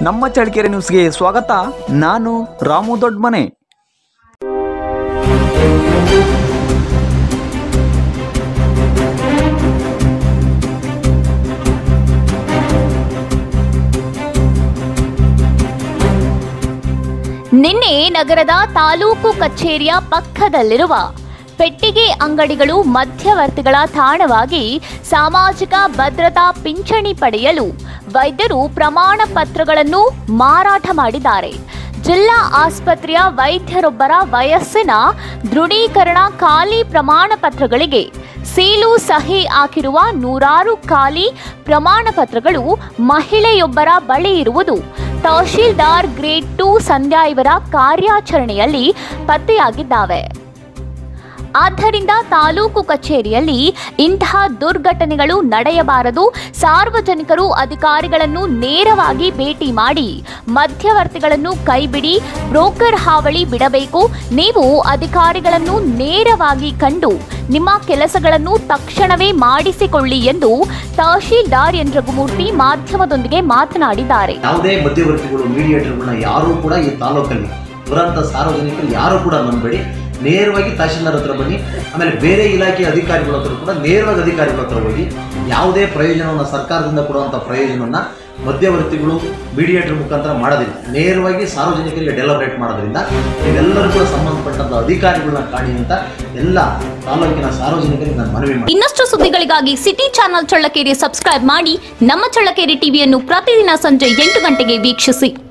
ನಮ್ಮ ಚಳ್ಳಕೆರೆ ನ್ಯೂಸ್ಗೆ ಸ್ವಾಗತ ನಾನು ರಾಮು ದೊಡ್ಮನೆ ನಿನ್ನೆ ನಗರದ ತಾಲೂಕು ಕಚೇರಿಯ ಪಕ್ಕದಲ್ಲಿರುವ ಪೆಟ್ಟಿಗೆ ಅಂಗಡಿಗಳು ಮಧ್ಯವರ್ತಿಗಳ ತಾಣವಾಗಿ ಸಾಮಾಜಿಕ ಭದ್ರತಾ ಪಿಂಚಣಿ ಪಡೆಯಲು ವೈದ್ಯರು ಪ್ರಮಾಣ ಪತ್ರಗಳನ್ನು ಮಾರಾಟ ಮಾಡಿದ್ದಾರೆ ಜಿಲ್ಲಾ ಆಸ್ಪತ್ರೆಯ ವೈದ್ಯರೊಬ್ಬರ ವಯಸ್ಸಿನ ದೃಢೀಕರಣ ಖಾಲಿ ಪ್ರಮಾಣ ಪತ್ರಗಳಿಗೆ ಸೀಲು ಸಹಿ ಹಾಕಿರುವ ನೂರಾರು ಖಾಲಿ ಪ್ರಮಾಣ ಪತ್ರಗಳು ಮಹಿಳೆಯೊಬ್ಬರ ಬಳಿ ಇರುವುದು ತಹಶೀಲ್ದಾರ್ ಗ್ರೇಡ್ ಟು ಸಂಧ್ಯಾ ಇವರ ಕಾರ್ಯಾಚರಣೆಯಲ್ಲಿ ಪತ್ತೆಯಾಗಿದ್ದಾವೆ ಆದ್ದರಿಂದ ತಾಲೂಕು ಕಚೇರಿಯಲ್ಲಿ ಇಂತಹ ದುರ್ಘಟನೆಗಳು ನಡೆಯಬಾರದು ಸಾರ್ವಜನಿಕರು ಅಧಿಕಾರಿಗಳನ್ನು ನೇರವಾಗಿ ಭೇಟಿ ಮಾಡಿ ಮಧ್ಯವರ್ತಿಗಳನ್ನು ಕೈಬಿಡಿ ಬ್ರೋಕರ್ ಹಾವಳಿ ಬಿಡಬೇಕು ನೀವು ಅಧಿಕಾರಿಗಳನ್ನು ನೇರವಾಗಿ ಕಂಡು ನಿಮ್ಮ ಕೆಲಸಗಳನ್ನು ತಕ್ಷಣವೇ ಮಾಡಿಸಿಕೊಳ್ಳಿ ಎಂದು ತಹಶೀಲ್ದಾರ್ ಎನ್ ರಘುಮೂರ್ತಿ ಮಾಧ್ಯಮದೊಂದಿಗೆ ಮಾತನಾಡಿದ್ದಾರೆ ಯಾವುದೇ ಮಧ್ಯವರ್ತಿಗಳು ಮೀಡಿಯೇಟರ್ಗಳನ್ನ ಯಾರೂ ಕೂಡ ಈ ತಾಲೂಕಲ್ಲಿ ಬರೋಂಥ ಸಾರ್ವಜನಿಕರು ಯಾರೂ ಕೂಡ ನಂಬೇಡಿ ನೇರವಾಗಿ ತಹಶೀಲ್ದಾರ್ ಹತ್ರ ಬನ್ನಿ ಆಮೇಲೆ ಬೇರೆ ಇಲಾಖೆ ಅಧಿಕಾರಿಗಳ ಹತ್ರ ಕೂಡ ನೇರವಾಗಿ ಅಧಿಕಾರಿಗಳ ಹತ್ರ ಹೋಗಿ ಯಾವುದೇ ಪ್ರಯೋಜನವನ್ನು ಸರ್ಕಾರದಿಂದ ಕೊಡುವಂಥ ಪ್ರಯೋಜನವನ್ನು ಮಧ್ಯವರ್ತಿಗಳು ಮೀಡಿಯೇಟರ್ ಮುಖಾಂತರ ಮಾಡೋದಿಲ್ಲ ನೇರವಾಗಿ ಸಾರ್ವಜನಿಕರಿಗೆ ಡೆಲಬ್ರೇಟ್ ಮಾಡೋದ್ರಿಂದ ನೀವೆಲ್ಲರೂ ಕೂಡ ಸಂಬಂಧಪಟ್ಟಂಥ ಅಧಿಕಾರಿಗಳನ್ನ ಕಾಣಿ ಅಂತ ಎಲ್ಲ ತಾಲೂಕಿನ ಸಾರ್ವಜನಿಕರಿಗೆ ನಾನು ಮನವಿ ಮಾಡಿ ಇನ್ನಷ್ಟು ಸುದ್ದಿಗಳಿಗಾಗಿ ಸಿಟಿ ಚಾನೆಲ್ ಚಳ್ಳಕೆರೆ ಸಬ್ಸ್ಕ್ರೈಬ್ ಮಾಡಿ ನಮ್ಮ ಚಳ್ಳಕೆರೆ ಟಿವಿಯನ್ನು ಪ್ರತಿದಿನ ಸಂಜೆ ಎಂಟು ಗಂಟೆಗೆ ವೀಕ್ಷಿಸಿ